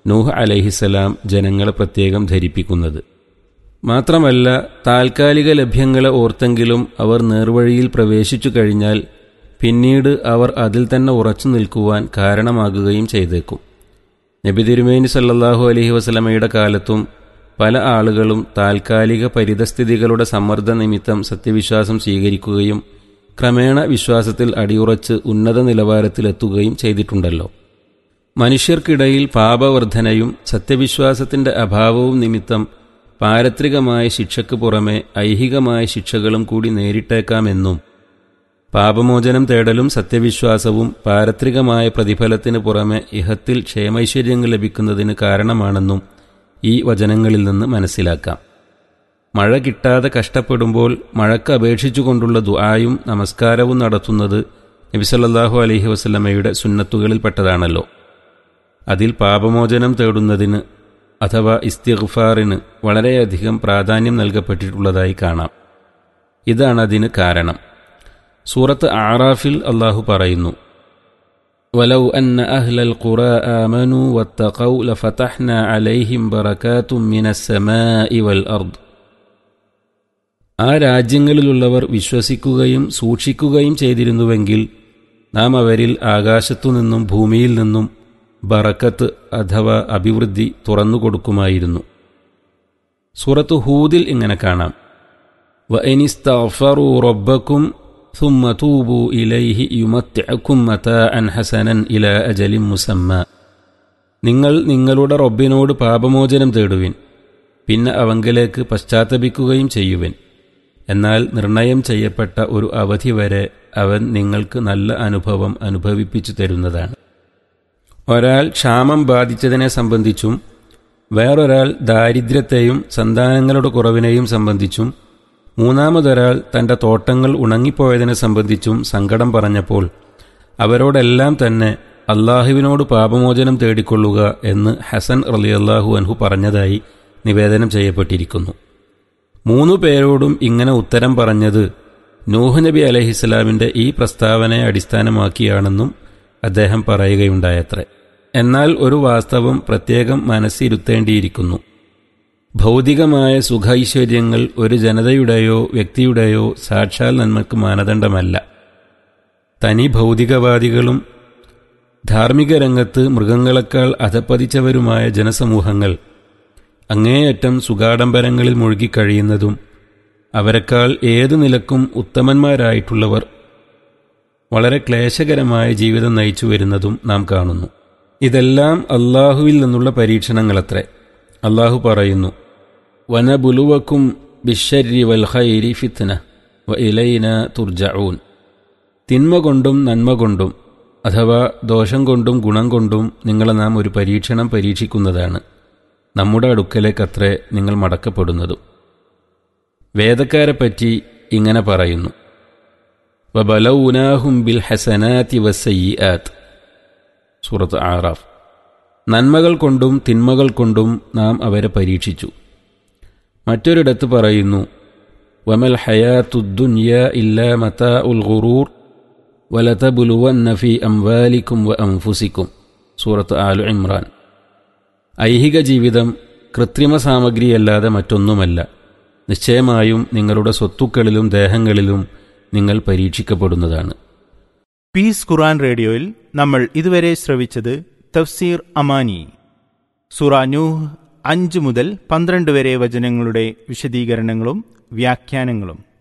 നൂഹ് അലഹിസലാം ജനങ്ങളെ പ്രത്യേകം ധരിപ്പിക്കുന്നത് മാത്രമല്ല താൽക്കാലിക ലഭ്യങ്ങളെ ഓർത്തെങ്കിലും അവർ നേർവഴിയിൽ പ്രവേശിച്ചു കഴിഞ്ഞാൽ പിന്നീട് അവർ അതിൽ തന്നെ ഉറച്ചു നിൽക്കുവാൻ കാരണമാകുകയും ചെയ്തേക്കും നബി തിരുമേനി സല്ലല്ലാഹു അലൈഹി വസല്ലമയുടെ കാലത്തും പല ആളുകളും താൽക്കാലിക പരിതസ്ഥിതികളുടെ സമ്മർദ്ദ നിമിത്തം സത്യവിശ്വാസം സ്വീകരിക്കുകയും ക്രമേണ വിശ്വാസത്തിൽ അടിയുറച്ച് ഉന്നത നിലവാരത്തിലെത്തുകയും ചെയ്തിട്ടുണ്ടല്ലോ മനുഷ്യർക്കിടയിൽ പാപവർധനയും സത്യവിശ്വാസത്തിന്റെ അഭാവവും നിമിത്തം പാരത്രികമായ ശിക്ഷയ്ക്ക് പുറമെ ഐഹികമായ ശിക്ഷകളും കൂടി നേരിട്ടേക്കാമെന്നും പാപമോചനം തേടലും സത്യവിശ്വാസവും പാരത്രികമായ പ്രതിഫലത്തിന് പുറമെ ഇഹത്തിൽ ക്ഷേമൈശ്വര്യങ്ങൾ ലഭിക്കുന്നതിന് കാരണമാണെന്നും ഈ വചനങ്ങളിൽ നിന്ന് മനസ്സിലാക്കാം മഴ കിട്ടാതെ കഷ്ടപ്പെടുമ്പോൾ മഴക്ക് അപേക്ഷിച്ചുകൊണ്ടുള്ള ദുആയും നമസ്കാരവും നടത്തുന്നത് നബിസല്ലാഹു അലൈഹി വസല്ലമയുടെ സുന്നത്തുകളിൽപ്പെട്ടതാണല്ലോ അതിൽ പാപമോചനം തേടുന്നതിന് അഥവാ ഇസ്തിഗ്ഫാറിന് വളരെയധികം പ്രാധാന്യം നൽകപ്പെട്ടിട്ടുള്ളതായി കാണാം ഇതാണ് അതിന് കാരണം സൂറത്ത് ആറാഫിൽ അള്ളാഹു പറയുന്നു വലൗ അന്ന അഹ്ലൽ ഖുറ ആമനു വത്തഖൗ ലഫതഹ്ന അലൈഹിം ബറകാതും മിനസ്സമാഇ വൽ അർദ് ആ രാജ്യങ്ങളിലുള്ളവർ വിശ്വസിക്കുകയും സൂക്ഷിക്കുകയും ചെയ്തിരുന്നുവെങ്കിൽ നാം അവരിൽ ആകാശത്തുനിന്നും ഭൂമിയിൽ നിന്നും ബറക്കത്ത് അഥവാ അഭിവൃദ്ധി തുറന്നുകൊടുക്കുമായിരുന്നു സൂറത്ത് ഹൂദിൽ ഇങ്ങനെ കാണാം വനിസ്തഫറു റബ്ബക്കും ثم توبوا إليه يمتعكم متاعا حسنا إلى أجل مسمى നിങ്ങൾ നിങ്ങളുടെ റബ്ബിനോട് പാപമോചനം തേടുവിൻ പിന്നെ അവങ്കിലേക്ക് പശ്ചാത്തപിക്കുകയും ചെയ്യുവിൻ എന്നാൽ നിർണയം ചെയ്യപ്പെട്ട ഒരു അവധി വരെ അവൻ നിങ്ങൾക്ക് നല്ല അനുഭവം അനുഭവിപ്പിച്ചു തരുന്നതാണ് ഒരാൾ ക്ഷാമം ബാധിച്ചതിനെ സംബന്ധിച്ചും വേറൊരാൾ ദാരിദ്ര്യത്തെയും സന്താനങ്ങളുടെ കുറവിനെയും സംബന്ധിച്ചും മൂന്നാമതൊരാൾ തൻ്റെ തോട്ടങ്ങൾ ഉണങ്ങിപ്പോയതിനെ സംബന്ധിച്ചും സങ്കടം പറഞ്ഞപ്പോൾ അവരോടെല്ലാം തന്നെ അള്ളാഹുവിനോട് പാപമോചനം തേടിക്കൊള്ളുക എന്ന് ഹസൻ റലിയല്ലാഹു അൻഹു പറഞ്ഞതായി നിവേദനം ചെയ്യപ്പെട്ടിരിക്കുന്നു മൂന്നു പേരോടും ഇങ്ങനെ ഉത്തരം പറഞ്ഞത് നൂഹ് നബി അലഹിസ്ലാമിൻ്റെ ഈ പ്രസ്താവനയെ അടിസ്ഥാനമാക്കിയാണെന്നും അദ്ദേഹം പറയുകയുണ്ടായത്രേ എന്നാൽ ഒരു വാസ്തവം പ്രത്യേകം മനസ്സിരുത്തേണ്ടിയിരിക്കുന്നു ഭൗതികമായ സുഖൈശ്വര്യങ്ങൾ ഒരു ജനതയുടെയോ വ്യക്തിയുടെയോ സാക്ഷാൽ നന്മക്ക് മാനദണ്ഡമല്ല തനി ഭൗതികവാദികളും ധാർമ്മിക രംഗത്ത് മൃഗങ്ങളെക്കാൾ അധപ്പതിച്ചവരുമായ ജനസമൂഹങ്ങൾ അങ്ങേയറ്റം സുഖാഡംബരങ്ങളിൽ മുഴുകിക്കഴിയുന്നതും അവരെക്കാൾ ഏതു നിലക്കും ഉത്തമന്മാരായിട്ടുള്ളവർ വളരെ ക്ലേശകരമായ ജീവിതം നയിച്ചു വരുന്നതും നാം കാണുന്നു ഇതെല്ലാം അള്ളാഹുവിൽ നിന്നുള്ള പരീക്ഷണങ്ങളത്രേ അള്ളാഹു പറയുന്നു വനബുലുവക്കും ബിഷരി വൽ ഖൈരി ഫിത്ന വ ഇലൈന തുർജഊൻ തിന്മ കൊണ്ടും നന്മ കൊണ്ടും അഥവാ ദോഷം കൊണ്ടും ഗുണം കൊണ്ടും നിങ്ങളെ നാം ഒരു പരീക്ഷണം പരീക്ഷിക്കുന്നതാണ് നമ്മുടെ അടുക്കലേക്കത്രേ നിങ്ങൾ മടക്കപ്പെടുന്നതും വേദക്കാരെപ്പറ്റി ഇങ്ങനെ പറയുന്നു വബലൗനാഹും ബിൽ ഹസനാത്തി വസയ്യാത്ത് സൂറത്ത് ആറാഫ് നന്മകൾ കൊണ്ടും തിന്മകൾ കൊണ്ടും നാം അവരെ പരീക്ഷിച്ചു മറ്റൊരിടത്ത് പറയുന്നു വമൽ ഹയാത്തുദ്ദുന്യ ഇല്ല മത ഉൽ ഖുറൂർ വലതബുലുവന്ന ഫി അംവാലിക്കും വ അംഫുസിക്കും സൂറത്ത് ആലു ഇമ്രാൻ ഐഹിക ജീവിതം കൃത്രിമ സാമഗ്രിയല്ലാതെ മറ്റൊന്നുമല്ല നിശ്ചയമായും നിങ്ങളുടെ സ്വത്തുക്കളിലും ദേഹങ്ങളിലും നിങ്ങൾ പരീക്ഷിക്കപ്പെടുന്നതാണ് പീസ് ഖുറാൻ റേഡിയോയിൽ നമ്മൾ ഇതുവരെ ശ്രവിച്ചത് തഫ്സീർ അമാനി സുറ നൂഹ് അഞ്ച് മുതൽ പന്ത്രണ്ട് വരെ വചനങ്ങളുടെ വിശദീകരണങ്ങളും വ്യാഖ്യാനങ്ങളും